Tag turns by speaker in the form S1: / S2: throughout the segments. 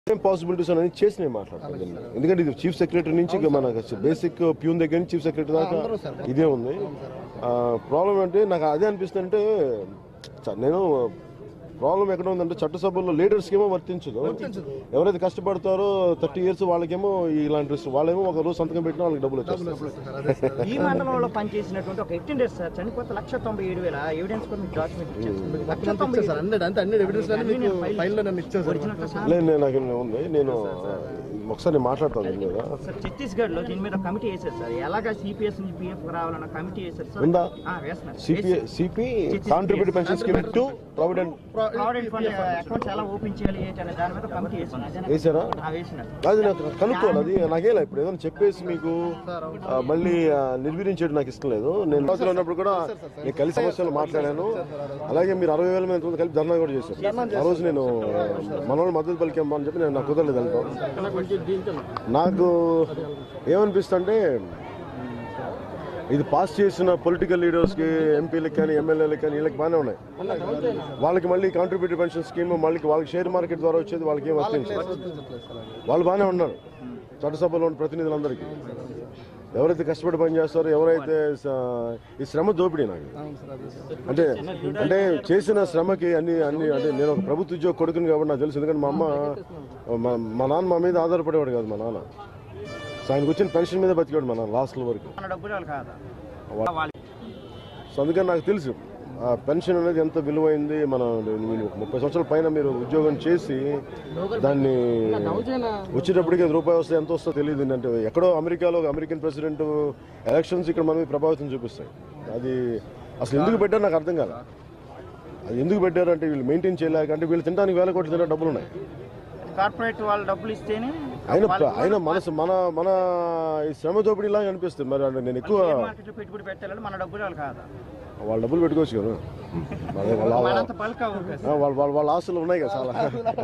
S1: ఏం పాసిబిలిటీస్ అనేది చేసి నేను మాట్లాడతాను దీన్ని. ఎందుకంటే ఇది చీఫ్ సెక్రటరీ నుంచి ఇక మన బేసిక్ ప్యూన్ దగ్గర నుంచి చీఫ్ సెక్రటరీ దాకా ఇదే ఉంది ప్రాబ్లం అంటే నాకు అదే అనిపిస్తుంది అంటే చ- నేను ప్రాబ్లం ఎక్కడ ఉందంటే చట్టసభలో లీడర్స్కి ఏమో వర్తించదు ఎవరైతే కష్టపడతారో థర్టీ ఇయర్స్ వాళ్ళకేమో ఇలాంటి వాళ్ళేమో ఒక రోజు సంతకం పెట్టినా వాళ్ళకి డబ్బులు వచ్చేస్తాయి
S2: ఈ మండలంలో పనిచేసినటువంటి ఒక ఎయిటీన్ సార్ చనిపోతే లక్ష తొంభై ఏడు వేల ఎవిడెన్స్ కూడా మీకు డాక్యుమెంట్ ఇచ్చాను లక్ష తొంభై
S3: సార్ అన్ని అంటే అన్ని ఎవిడెన్స్ అన్ని మీకు ఫైల్లో నన్ను ఇచ్చాను సార్
S2: ఒరిజినల్ సార్
S1: లేదు నేను నాకు ఉంది నేను ఒకసారి నేను మాట్లాడతాను దీని మీద
S2: సార్ ఛత్తీస్గఢ్ లో దీని మీద కమిటీ వేశారు సార్ ఎలాగా సిపిఎస్ నుంచి పిఎఫ్ రావాలన్న కమిటీ వేశారు సార్
S1: ఉందా?
S2: ఆ, వేస్తున్నారు
S1: CP CP contribute pension scheme to provident
S2: provident fund accounts ఎలా ఓపెన్ చేయాలి ఏంటి అనే దాని మీద కమిటీ వేస్తున్నారు
S1: వేసారా
S2: ఆ, వేసినారు
S1: అది నాకు కనుక్కోవాలి అది నాకేలా ఇప్పుడు ఏదైనా చెప్పేసి మీకు ఆ, మళ్ళీ ఆ, నిర్వీర్యం నాకు ఇష్టం లేదు నేను అవసరం ఉన్నప్పుడు కూడా నేను కలిసి సమస్యలు మాట్లాడాను అలాగే మీరు అరవై వేల మంది కలిపి ధర్నా కూడా చేశారు ఆ రోజు నేను మన వాళ్ళు మద్దతు పలికామా అని చెప్పి నేను నాకు కుదరలేదు వెళ్తాం నాకు ఏమనిపిస్తుంటే ఇది పాస్ చేసిన పొలిటికల్ లీడర్స్కి ఎంపీలకు కానీ ఎమ్మెల్యేలకు కానీ వీళ్ళకి బాగానే ఉన్నాయి వాళ్ళకి మళ్ళీ కాంట్రిబ్యూటరీ పెన్షన్ స్కీమ్ మళ్ళీ వాళ్ళకి షేర్ మార్కెట్ ద్వారా వచ్చేది వాళ్ళకి ఏం వర్తించదు వాళ్ళు బాగానే ఉన్నారు చట్టసభలో ఉన్న ప్రతినిధులందరికీ ఎవరైతే కష్టపడి పని చేస్తారో ఎవరైతే స- ఈ శ్రమ దోపిడీ నాకు అంటే అంటే చేసిన శ్రమకి అన్ని అన్ని అంటే నేను ఒక ప్రభుత్వ ఉద్యోగ కొడుకుని కాబట్టి నాకు తెలుసు ఎందుకంటే మా అమ్మ మా- మా నాన్న మా మీద ఆధారపడేవాడు కాదు మా నాన్న సో ఆయనకు వచ్చిన పెన్షన్ మీద బతికాడు మా నాన్న లాస్ట్ల వరకు
S2: మన డబ్బులు వాళ్ళు కాదా వాళ్ళు
S1: సో అందుకని నాకు తెలుసు ఆ పెన్షన్ అనేది ఎంత విలువైంది మన మీరు ఒక ముప్పై సంవత్సరాల పైన మీరు ఉద్యోగం చేసి దాన్ని వచ్చేటప్పటికి అది రూపాయి వస్తే ఎంత వస్తుందో తెలియదు అంటే ఎక్కడో అమెరికాలో ఒక అమెరికన్ ప్రెసిడెంట్ ఎలక్షన్స్ ఇక్కడ మన మీద ప్రభావితం చూపిస్తాయి అది అసలు ఎందుకు పెట్టారు నాకు అర్థం కాదు అది ఎందుకు పెట్టారు అంటే వీళ్ళు మెయింటైన్ చేయలేక అంటే వీళ్ళు తినడానికి వేల కోట్లు తినే డబ్బులు ఉన్నాయి
S2: కార్పొరేట్ వాళ్ళు డబ్బులు ఇస్తేనే
S1: ఆయన ఆయన మనసు మన మన ఈ శ్రమ దోపిడీలాగా అనిపిస్తుంది మరి అంటే నేను ఎక్కువ
S2: మార్కెట్ లో పెట్టుబడి పెట్టాలంటే మన డబ్బులు వాళ్ళు కాదా
S1: వాళ్ళ డబ్బులు పెట్టుకోవచ్చు కదా వాళ్ళ- వాళ్ళ-
S2: మనంత బల్క్ అవ్వదు కదా
S1: ఆ, వాళ్ళ వాళ్ళ వాళ్ళ ఆస్తులు ఉన్నాయి కదా చాలా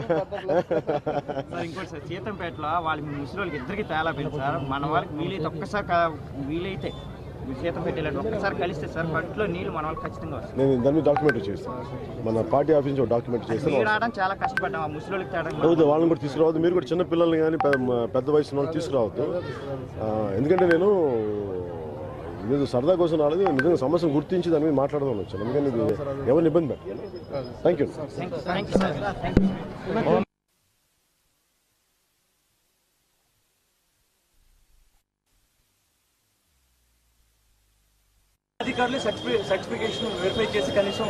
S2: సార్ ఇంకోటి సార్ సీతంపేటలో వాళ్ళ ముసలి వాళ్ళకి ఇద్దరికి తేలా పెంచి సార్ మన వాళ్ళకి వీలైతే ఒక్కసారి క- వీలైతే మీ సీతంపేట వెళ్ళండి ఒక్కసారి కలిస్తే సార్ కంట్లో నీళ్ళు మన వాళ్ళకి ఖచ్చితంగా వస్తాయి
S1: నేను దాని మీద డాక్యుమెంట్ చేస్తాను మన పార్టీ ఆఫీస్ నుంచి ఒక డాక్యుమెంట్ చేస్తాను
S2: నీళ్ళు రావడం చాలా కష్టపడ్డాం ఆ ముసలి వాళ్ళకి తేడా
S1: అవుతుంది వాళ్ళని కూడా తీసుకురావద్దు మీరు కూడా చిన్న పిల్లల్ని కానీ పెద్ద వయసు వాళ్ళని తీసుకురావద్దు ఆ, ఎందుకంటే నేను ఇది సరదా కోసం రాలేదు నిజంగా సమస్యను గుర్తించి దాని మీద మాట్లాడదాం వచ్చాను ఎందుకంటే ఇది ఎవరిని ఇబ్బంది పెట్టాను thank you
S2: thank you sir thank you
S4: అధికారులు సర్టిఫి సర్టిఫికేషన్ వెరిఫై చేసి కనీసం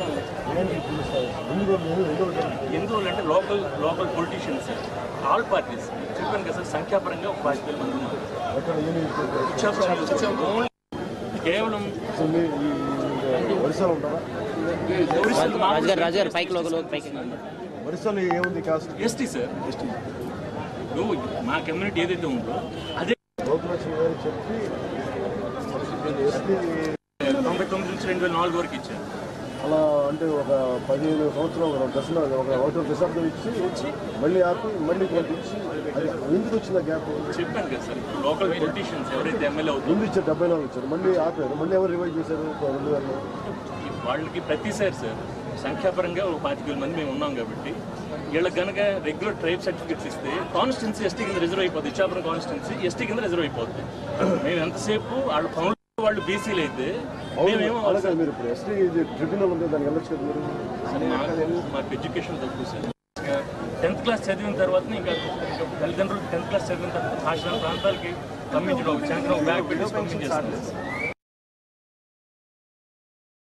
S4: ఎందువల్ల అంటే local local politicians all parties చెప్పాను కదా సార్ సంఖ్యాపరంగా ఒక పార్టీ మంది ఉన్నారు ఇచ్చాపురం ఓన్లీ కేవలం
S1: ఒరిస్సాలో ఉంటారా
S5: రాజుగారు రాజుగారు పైకి లోకల్ పైకి
S1: ఒరిస్సాలో ఏముంది కాస్ట్
S4: ఎస్టీ సార్ ఎస్టీ ఇప్పుడు మా కమ్యూనిటీ ఏదైతే ఉందో అదే
S1: గోకులక్ష్మి గారు చెప్పి ఎస్టీ
S4: తొంభై తొమ్మిది నుంచి రెండు వేల నాలుగు వరకు ఇచ్చారు
S1: అలా అంటే ఒక పదిహేను సంవత్సరం ఒక దశలో ఒక ఒకటో దశాబ్దం ఇచ్చి వచ్చి మళ్ళీ ఆపి మళ్ళీ కొంత ఇచ్చి అది ఎందుకు వచ్చింది గ్యాప్
S4: చెప్పాను కదా సార్ ఇప్పుడు లోకల్ పొలిటీషియన్స్ ఎవరైతే ఎమ్మెల్యే అవుతుందో
S1: ముందు ఇచ్చారు డెబ్బై నాలుగు ఇచ్చారు మళ్ళీ ఆపారు మళ్ళీ ఎవరు రివైజ్ చేశారు రెండు వేల
S4: వాళ్ళకి ప్రతిసారి సార్ సంఖ్యాపరంగా ఒక పాతిక వేల మంది మేము ఉన్నాం కాబట్టి వీళ్ళకి కనుక రెగ్యులర్ ట్రైబ్ సర్టిఫికేట్స్ ఇస్తే కాన్స్టిట్యున్సీ ఎస్టీ కింద రిజర్వ్ అయిపోద్ది ఇచ్చాపురం కాన్స్టిట్యున్సీ ఎస్టీ కింద రిజర్వ్ అయిపోద్ది మేము ఎంతసేపు వాళ్ళ పనులు వాళ్ళు బీసీలు అయితే మేమేమో
S1: అలాగే మీరు ఇప్పుడు ఎస్టీ ట్రిబ్యునల్ ఉంది దానికి వెళ్ళొచ్చు కదా మీరు
S4: మాకు మాకు ఎడ్యుకేషన్ తక్కువ సార్ టెన్త్ క్లాస్ చదివిన తర్వాత ఇంకా ఇంకా తల్లిదండ్రులు టెన్త్ క్లాస్ చదివిన తర్వాత భాష ప్రాంతాలకి పంపించడం ఒక చంకరం బ్యాగ్ పెట్టి పంపించేస్తారు